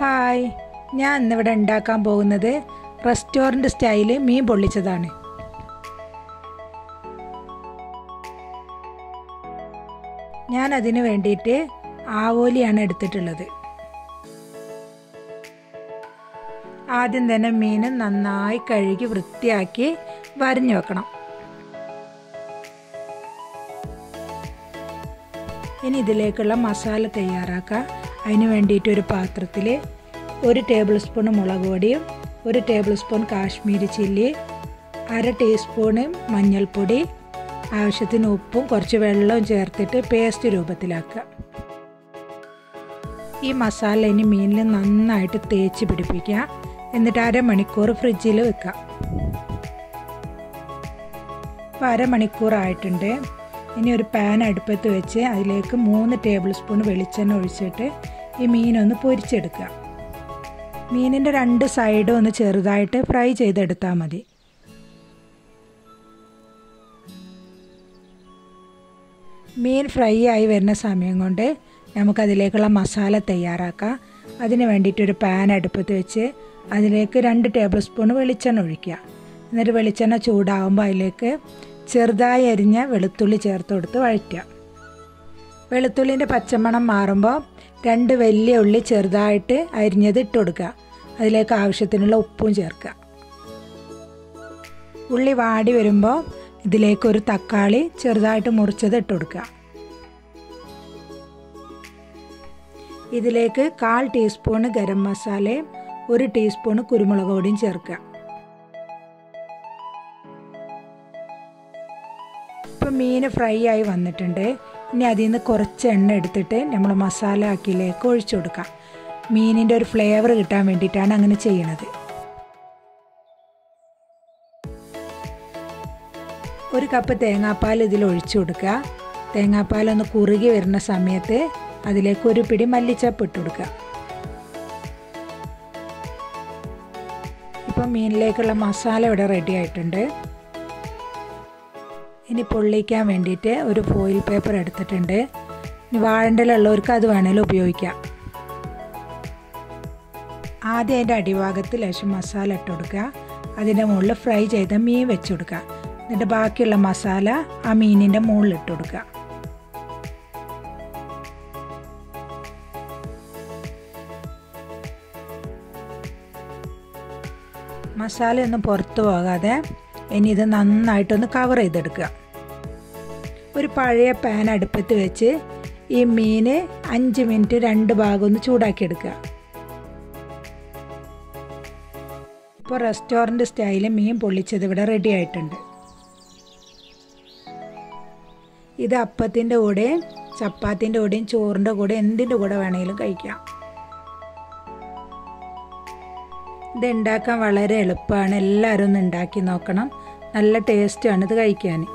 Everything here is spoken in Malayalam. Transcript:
ഹായ് ഞാൻ ഇന്നിവിടെ ഉണ്ടാക്കാൻ പോകുന്നത് റെസ്റ്റോറൻറ്റ് സ്റ്റൈല് മീൻ പൊള്ളിച്ചതാണ് ഞാൻ അതിന് വേണ്ടിയിട്ട് ആവോലിയാണ് എടുത്തിട്ടുള്ളത് ആദ്യം തന്നെ മീൻ നന്നായി കഴുകി വൃത്തിയാക്കി വരഞ്ഞു വെക്കണം ഇനി ഇതിലേക്കുള്ള മസാല തയ്യാറാക്കാം അതിന് വേണ്ടിയിട്ട് ഒരു പാത്രത്തിൽ ഒരു ടേബിൾ സ്പൂൺ മുളക് പൊടിയും ഒരു ടേബിൾ സ്പൂൺ കാശ്മീരി ചില്ലി അര ടീസ്പൂണ് മഞ്ഞൾപ്പൊടി ആവശ്യത്തിന് ഉപ്പും കുറച്ച് വെള്ളവും ചേർത്തിട്ട് പേസ്റ്റ് രൂപത്തിലാക്കുക ഈ മസാല ഇനി മീനിൽ നന്നായിട്ട് തേച്ച് പിടിപ്പിക്കുക എന്നിട്ട് അരമണിക്കൂർ ഫ്രിഡ്ജിൽ വെക്കാം ഇപ്പോൾ അരമണിക്കൂറായിട്ടുണ്ട് ഇനി ഒരു പാൻ അടുപ്പത്ത് വെച്ച് അതിലേക്ക് മൂന്ന് ടേബിൾ സ്പൂൺ വെളിച്ചെണ്ണ ഒഴിച്ചിട്ട് ഈ മീനൊന്ന് പൊരിച്ചെടുക്കുക മീനിൻ്റെ രണ്ട് സൈഡും ഒന്ന് ചെറുതായിട്ട് ഫ്രൈ ചെയ്തെടുത്താൽ മതി മീൻ ഫ്രൈ ആയി വരുന്ന സമയം കൊണ്ട് നമുക്കതിലേക്കുള്ള മസാല തയ്യാറാക്കാം അതിന് വേണ്ടിയിട്ടൊരു പാൻ അടുപ്പത്ത് വെച്ച് അതിലേക്ക് രണ്ട് ടേബിൾ സ്പൂൺ വെളിച്ചെണ്ണ ഒഴിക്കുക എന്നിട്ട് വെളിച്ചെണ്ണ ചൂടാകുമ്പോൾ അതിലേക്ക് ചെറുതായി അരിഞ്ഞ വെളുത്തുള്ളി ചേർത്ത് കൊടുത്ത് വഴറ്റുക വെളുത്തുള്ളിൻ്റെ പച്ചമണം മാറുമ്പോൾ രണ്ട് വലിയ ഉള്ളി ചെറുതായിട്ട് അരിഞ്ഞത് ഇട്ട് കൊടുക്കുക അതിലേക്ക് ആവശ്യത്തിനുള്ള ഉപ്പും ചേർക്കുക ഉള്ളി വാടി വരുമ്പോൾ ഇതിലേക്ക് ഒരു തക്കാളി ചെറുതായിട്ട് മുറിച്ചത് ഇട്ട് കൊടുക്കുക ഇതിലേക്ക് കാൽ ടീസ്പൂണ് ഗരം മസാലയും ഒരു ടീസ്പൂണ് കുരുമുളക് പൊടിയും ചേർക്കുക ഇപ്പം മീൻ ഫ്രൈ ആയി വന്നിട്ടുണ്ട് ഇനി അതിൽ നിന്ന് കുറച്ച് എണ്ണ എടുത്തിട്ട് നമ്മൾ മസാല ആക്കിയിലേക്ക് ഒഴിച്ചു കൊടുക്കാം മീനിൻ്റെ ഒരു ഫ്ലേവർ കിട്ടാൻ വേണ്ടിയിട്ടാണ് അങ്ങനെ ചെയ്യണത് ഒരു കപ്പ് തേങ്ങാപ്പാൽ ഇതിൽ ഒഴിച്ചു കൊടുക്കുക തേങ്ങാപ്പാൽ ഒന്ന് കുറുകി വരുന്ന സമയത്ത് അതിലേക്ക് ഒരു പിടി മല്ലിച്ചപ്പ് ഇട്ട് കൊടുക്കുക ഇപ്പം മീനിലേക്കുള്ള മസാല ഇവിടെ റെഡി ആയിട്ടുണ്ട് ഇനി പൊള്ളിക്കാൻ വേണ്ടിയിട്ട് ഒരു ഫോയിൽ പേപ്പർ എടുത്തിട്ടുണ്ട് ഇനി വാഴണ്ടലുള്ളവർക്ക് അത് വേണേലും ഉപയോഗിക്കാം ആദ്യം അതിൻ്റെ അടിഭാഗത്ത് ലേശം മസാല ഇട്ട് കൊടുക്കുക അതിൻ്റെ മുകളിൽ ഫ്രൈ ചെയ്ത മീൻ വെച്ച് കൊടുക്കുക എന്നിട്ട് ബാക്കിയുള്ള മസാല ആ മീനിൻ്റെ മുകളിൽ ഇട്ട് കൊടുക്കുക മസാലയൊന്നും പുറത്തു പോകാതെ ഇനി ഇത് നന്നായിട്ടൊന്ന് കവർ ചെയ്തെടുക്കുക ഒരു പഴയ പാൻ അടുപ്പത്ത് വെച്ച് ഈ മീൻ അഞ്ച് മിനിറ്റ് രണ്ട് ഭാഗം ഒന്ന് ചൂടാക്കിയെടുക്കുക ഇപ്പോൾ റെസ്റ്റോറൻറ്റ് സ്റ്റൈലിൽ മീൻ പൊള്ളിച്ചത് ഇവിടെ റെഡി ആയിട്ടുണ്ട് ഇത് അപ്പത്തിൻ്റെ കൂടെയും ചപ്പാത്തിൻ്റെ കൂടെയും ചോറിൻ്റെ കൂടെ എന്തിൻ്റെ കൂടെ വേണമെങ്കിലും കഴിക്കാം ഇത് ഉണ്ടാക്കാൻ വളരെ എളുപ്പമാണ് എല്ലാവരും ഒന്ന് ഉണ്ടാക്കി നോക്കണം നല്ല ടേസ്റ്റാണ് ഇത് കഴിക്കാൻ